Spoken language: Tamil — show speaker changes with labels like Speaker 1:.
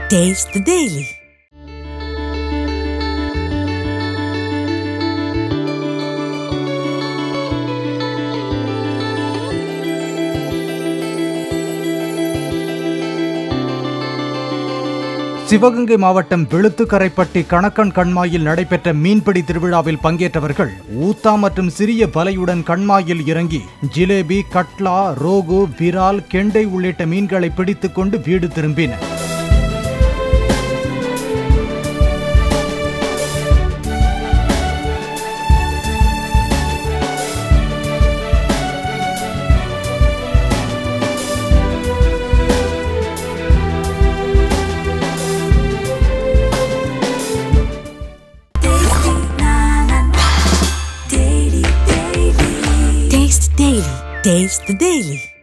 Speaker 1: Taste the Daily.
Speaker 2: சிவகங்கை மாவட்டம் வெளுத்துக்கரைப்பட்டி கணக்கன் கண்மாயில் நடைபெற்ற மீன்பிடி திருவிழாவில் பங்கேற்றவர்கள் ஊத்தா மற்றும் சிறிய பலையுடன் கண்மாயில் இறங்கி ஜிலேபி கட்லா ரோகு விரால் கெண்டை உள்ளிட்ட மீன்களை பிடித்துக் கொண்டு வீடு திரும்பினர்
Speaker 1: Taste Daily. Taste the Daily.